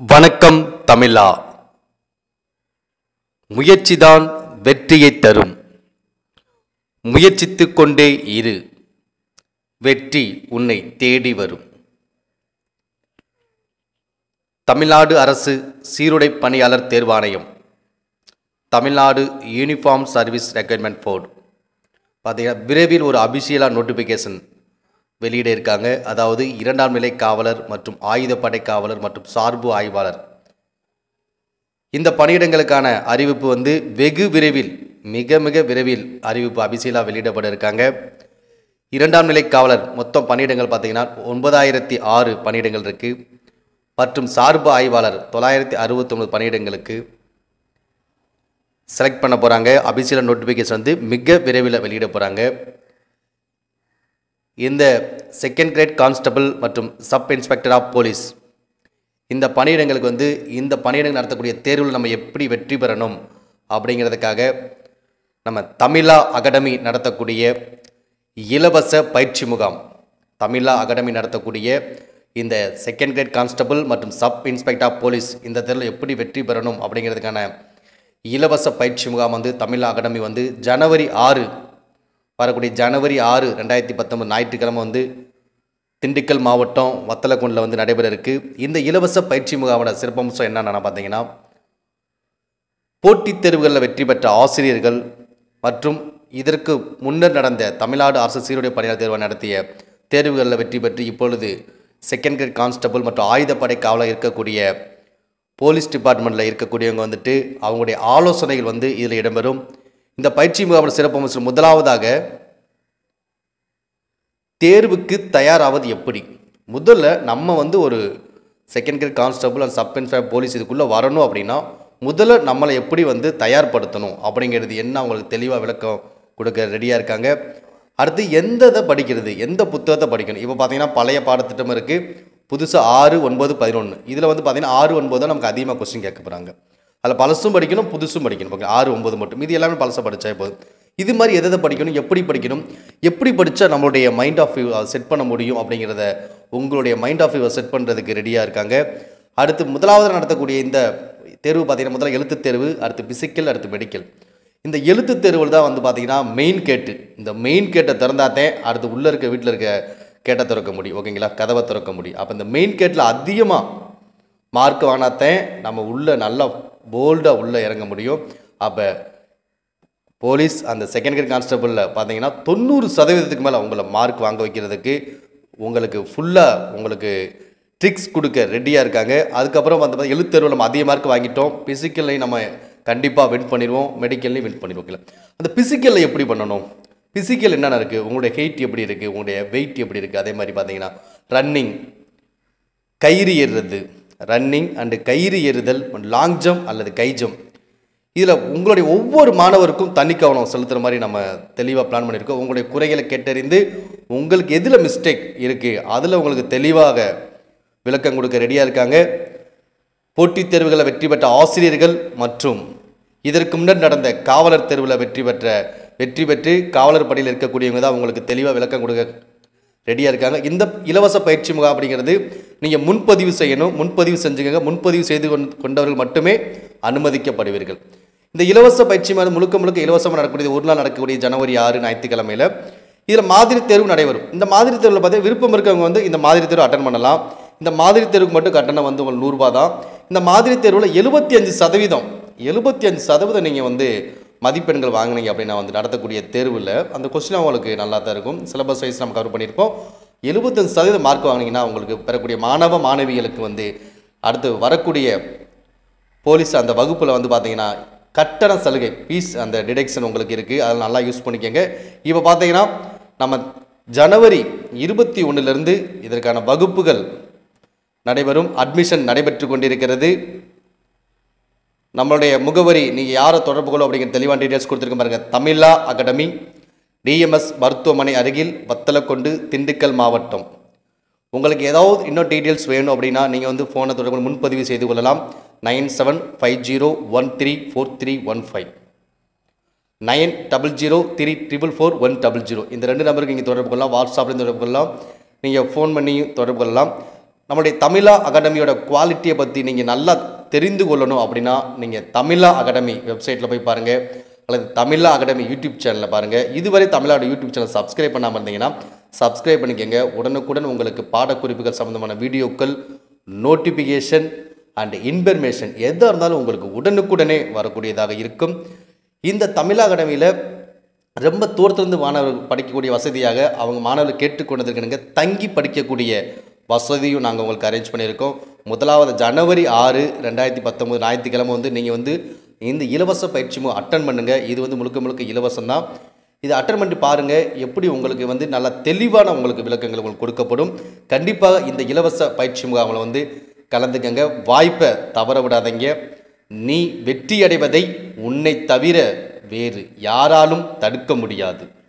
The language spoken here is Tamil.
வணக்கம் தமிழா முயற்சிதான் வெற்றியை தரும் முயற்சித்துக் கொண்டே இரு வெற்றி உன்னை தேடி வரும் தமிழ்நாடு அரசு சீருடை பணியாளர் தேர்வாணையம் Tamil Nadu uniform service recruitment board பார்த்தீங்கன்னா விரைவில் ஒரு அபிஷியலாக நோட்டிஃபிகேஷன் வெளியிட இருக்காங்க அதாவது இரண்டாம் நிலை காவலர் மற்றும் ஆயுதப்படை காவலர் மற்றும் சார்பு ஆய்வாளர் இந்த பணியிடங்களுக்கான அறிவிப்பு வந்து வெகு விரைவில் மிக மிக விரைவில் அறிவிப்பு அபிஷியலாக வெளியிடப்பட இருக்காங்க இரண்டாம் நிலை காவலர் மொத்தம் பணியிடங்கள் பார்த்தீங்கன்னா ஒன்பதாயிரத்தி ஆறு பணியிடங்கள் இருக்குது மற்றும் சார்பு ஆய்வாளர் தொள்ளாயிரத்தி அறுபத்தொம்பது பணியிடங்களுக்கு செலக்ட் பண்ண போகிறாங்க அபிஷியல் நோட்டிஃபிகேஷன் வந்து மிக விரைவில் வெளியிட போகிறாங்க இந்த செகண்ட் கிரேட் கான்ஸ்டபிள் மற்றும் சப் இன்ஸ்பெக்டர் ஆஃப் போலீஸ் இந்த பணியிடங்களுக்கு வந்து இந்த பணியிடங்கள் நடத்தக்கூடிய தேர்வில் நம்ம எப்படி வெற்றி பெறணும் அப்படிங்கிறதுக்காக நம்ம தமிழா அகாடமி நடத்தக்கூடிய இலவச பயிற்சி முகாம் தமிழா அகாடமி நடத்தக்கூடிய இந்த செகண்ட் கிரேட் கான்ஸ்டபிள் மற்றும் சப் இன்ஸ்பெக்டர் ஆஃப் போலீஸ் இந்த தேர்வில் எப்படி வெற்றி பெறணும் அப்படிங்கிறதுக்கான இலவச பயிற்சி முகாம் வந்து தமிழா அகாடமி வந்து ஜனவரி ஆறு வரக்கூடிய ஜனவரி ஆறு ரெண்டாயிரத்தி பத்தொம்பது ஞாயிற்றுக்கிழமை வந்து திண்டுக்கல் மாவட்டம் வத்தலக்குண்டில் வந்து நடைபெற இருக்கு இந்த இலவச பயிற்சி முகாமோட சிறப்பம்சம் என்னென்னு பார்த்தீங்கன்னா போட்டித் தேர்வுகளில் வெற்றி பெற்ற ஆசிரியர்கள் மற்றும் இதற்கு முன்னர் நடந்த தமிழ்நாடு அரசு சீருடை பணியாளர் தேர்வு நடத்திய தேர்வுகளில் வெற்றி பெற்று இப்பொழுது செகண்ட் கிரேட் கான்ஸ்டபிள் மற்றும் ஆயுதப்படை காவலர் இருக்கக்கூடிய போலீஸ் டிபார்ட்மெண்ட்டில் இருக்கக்கூடியவங்க வந்துட்டு அவங்களுடைய ஆலோசனைகள் வந்து இதில் இடம்பெறும் இந்த பயிற்சி முகாமோட சிறப்பம்சம் முதலாவதாக தேர்வுக்கு தயாராவது எப்படி முதல்ல நம்ம வந்து ஒரு second grade constable and sub inspector police இதுக்குள்ளே வரணும் அப்படின்னா முதல்ல நம்மளை எப்படி வந்து தயார்படுத்தணும் அப்படிங்கிறது என்ன அவங்களுக்கு தெளிவாக விளக்கம் கொடுக்க ரெடியாக இருக்காங்க அடுத்து எந்த இதை படிக்கிறது எந்த புத்தகத்தை படிக்கணும் இப்போ பார்த்தீங்கன்னா பழைய பாடத்திட்டம் இருக்குது புதுசாக ஆறு ஒன்பது பதினொன்று இதில் வந்து பார்த்தீங்கன்னா ஆறு ஒன்பது தான் நமக்கு அதிகமாக கொஸ்டின் கேட்க போகிறாங்க அதில் பழசும் படிக்கணும் புதுசும் படிக்கணும் ஓகே ஆறு ஒன்பது மட்டும் இது எல்லாமே பழசை படித்தா போதும் இது மாதிரி எதை எதை படிக்கணும் எப்படி படிக்கணும் எப்படி படித்தா நம்மளுடைய மைண்ட் ஆஃப் வியூ செட் பண்ண முடியும் அப்படிங்கிறத உங்களுடைய மைண்ட் ஆஃப் வியூவை செட் பண்ணுறதுக்கு ரெடியாக இருக்காங்க அடுத்து முதலாவது நடத்தக்கூடிய இந்த தேர்வு பார்த்தீங்கன்னா முதல்ல எழுத்துத் தேர்வு அடுத்து பிசிக்கல் அடுத்து மெடிக்கல் இந்த எழுத்துத் தேர்வில் தான் வந்து பார்த்தீங்கன்னா மெயின் கேட்டு இந்த மெயின் கேட்டை திறந்தாத்தே அடுத்து உள்ளே இருக்க வீட்டில் இருக்க கேட்டை திறக்க முடியும் ஓகேங்களா கதவை திறக்க முடியும் அப்போ இந்த மெயின் கேட்டில் அதிகமாக மார்க் வாங்கினாத்தேன் நம்ம உள்ளே நல்லா போல்டாக உள்ளே இறங்க முடியும் அப்போ போலீஸ் அந்த செகண்ட் கிரேட் கான்ஸ்டபிளில் பார்த்தீங்கன்னா தொண்ணூறு சதவீதத்துக்கு மேலே உங்களை மார்க் வாங்க வைக்கிறதுக்கு உங்களுக்கு ஃபுல்லாக உங்களுக்கு ட்ரிக்ஸ் கொடுக்க ரெடியாக இருக்காங்க அதுக்கப்புறம் வந்து எழுத்தேர்வில் நம்ம அதிக மார்க் வாங்கிட்டோம் ஃபிசிக்கல்லையும் நம்ம கண்டிப்பாக வின் பண்ணிடுவோம் மெடிக்கல்லையும் வின் பண்ணிடுவோம் ஓகேல அந்த ஃபிசிக்கலில் எப்படி பண்ணணும் ஃபிசிக்கல் என்னென்ன இருக்குது உங்களுடைய ஹெயிட் எப்படி இருக்குது உங்களுடைய வெயிட் எப்படி இருக்குது அதே மாதிரி பார்த்தீங்கன்னா ரன்னிங் கயிறு ஏறுறது ரன்னிங் அண்டு கயிறு ஏறுதல் லாங் ஜம்ப் அல்லது கை ஜம்ப் இதில் உங்களுடைய ஒவ்வொரு மாணவருக்கும் தனி கவனம் செலுத்துகிற மாதிரி நம்ம தெளிவாக பிளான் பண்ணியிருக்கோம் உங்களுடைய குறைகளை கேட்டறிந்து உங்களுக்கு எதில் மிஸ்டேக் இருக்குது அதில் உங்களுக்கு தெளிவாக விளக்கம் கொடுக்க ரெடியாக இருக்காங்க போட்டித் தேர்வுகளை வெற்றி பெற்ற ஆசிரியர்கள் மற்றும் இதற்கு முன்னர் நடந்த காவலர் தேர்வில் வெற்றி பெற்ற வெற்றி பெற்று காவலர் பணியில் இருக்கக்கூடியவங்க தான் உங்களுக்கு தெளிவாக விளக்கம் கொடுக்க ரெடியாக இருக்காங்க இந்த இலவச பயிற்சி முகாம் அப்படிங்கிறது நீங்கள் முன்பதிவு செய்யணும் முன்பதிவு செஞ்சுக்கங்க முன்பதிவு செய்து கொண்- கொண்டவர்கள் மட்டுமே அனுமதிக்கப்படுவீர்கள் இந்த இலவச பயிற்சி மாதிரி முழுக்க முழுக்க இலவசமாக நடக்கக்கூடிய ஒரு நாள் நடக்கக்கூடிய ஜனவரி ஆறு ஞாயிற்றுக்கிழமையில் இதில் மாதிரி தேர்வு நடைபெறும் இந்த மாதிரி தேர்வில் பார்த்தீங்கன்னா விருப்பம் இருக்கவங்க வந்து இந்த மாதிரி தேர்வு அட்டன் பண்ணலாம் இந்த மாதிரி தேர்வுக்கு மட்டும் கட்டணம் வந்து உங்களுக்கு நூறுரூபா தான் இந்த மாதிரி தேர்வில் எழுபத்தி அஞ்சு சதவீதம் எழுபத்தி அஞ்சு சதவீதம் நீங்கள் வந்து மதிப்பெண்கள் வாங்குனீங்க அப்படின்னா வந்து நடத்தக்கூடிய தேர்வில் அந்த கொஸ்டின் உங்களுக்கு நல்லா தான் இருக்கும் சிலபஸ் வைஸ் நம்ம கவர் பண்ணியிருக்கோம் எழுபத்தஞ்சு சதவீதம் மார்க் வாங்கினீங்கன்னா உங்களுக்கு பெறக்கூடிய மாணவ மாணவிகளுக்கு வந்து அடுத்து வரக்கூடிய போலீஸ் அந்த வகுப்பில் வந்து பார்த்தீங்கன்னா கட்டண சலுகை ஃபீஸ் அந்த டிடெக்ஷன் உங்களுக்கு இருக்குது அதில் நல்லா யூஸ் பண்ணிக்கோங்க இப்போ பார்த்தீங்கன்னா நம்ம ஜனவரி இருபத்தி ஒன்றுலேருந்து இதற்கான வகுப்புகள் நடைபெறும் அட்மிஷன் நடைபெற்று கொண்டிருக்கிறது நம்மளுடைய முகவரி நீங்கள் யாரை தொடர்பு கொள்ளும் அப்படிங்கிற தெளிவான டீட்டெயில்ஸ் கொடுத்துருக்க பாருங்க தமிழா அகாடமி டிஎம்எஸ் மருத்துவமனை அருகில் வத்தலக்கொண்டு திண்டுக்கல் மாவட்டம் உங்களுக்கு ஏதாவது இன்னும் டீட்டெயில்ஸ் வேணும் அப்படின்னா நீங்கள் வந்து ஃபோனை தொடர்பு கொண்டு முன்பதிவு செய்து கொள்ளலாம் nine seven five zero one three four three one five nine double zero three triple four one double zero இந்த ரெண்டு நம்பருக்கு நீங்கள் தொடர்பு கொள்ளலாம் வாட்ஸ்அப்லேயும் தொடர்பு கொள்ளலாம் நீங்கள் ஃபோன் பண்ணியும் தொடர்பு கொள்ளலாம் நம்முடைய தமிழா அகாடமியோட குவாலிட்டியை பற்றி நீங்கள் நல்லா தெரிந்து கொள்ளணும் அப்படின்னா நீங்கள் தமிழா அகாடமி வெப்சைட்டில் போய் பாருங்கள் அல்லது தமிழா அகாடமி யூடியூப் சேனலில் பாருங்கள் இதுவரை தமிழாவோட யூடியூப் சேனல் சப்ஸ்கிரைப் பண்ணாமல் இருந்தீங்கன்னா சப்ஸ்கிரைப் பண்ணிக்கோங்க உடனுக்குடன் உங்களுக்கு பாடக்குறிப்புகள் சம்மந்தமான வீடியோக்கள் நோட்டிஃபிகேஷன் அண்ட் இன்ஃபர்மேஷன் எதாக இருந்தாலும் உங்களுக்கு உடனுக்குடனே வரக்கூடியதாக இருக்கும் இந்த தமிழ் அகாடமியில் ரொம்ப தூரத்திலிருந்து மாணவர்கள் படிக்கக்கூடிய வசதியாக அவங்க மாணவர்கள் கேட்டுக்கொண்டதற்கெனங்க தங்கி படிக்கக்கூடிய வசதியும் நாங்கள் உங்களுக்கு அரேஞ்ச் பண்ணியிருக்கோம் முதலாவது ஜனவரி ஆறு ரெண்டாயிரத்தி பத்தொம்போது ஞாயிற்றுக்கிழமை வந்து நீங்கள் வந்து இந்த இலவச பயிற்சி அட்டன் பண்ணுங்கள் இது வந்து முழுக்க முழுக்க இலவசம் தான் இது அட்டன் பண்ணி பாருங்கள் எப்படி உங்களுக்கு வந்து நல்ல தெளிவான உங்களுக்கு விளக்கங்கள் உங்களுக்கு கொடுக்கப்படும் கண்டிப்பாக இந்த இலவச பயிற்சி முகாமில் வந்து கலந்துக்கங்க வாய்ப்பை தவற விடாதீங்க நீ வெற்றி அடைவதை உன்னை தவிர வேறு யாராலும் தடுக்க முடியாது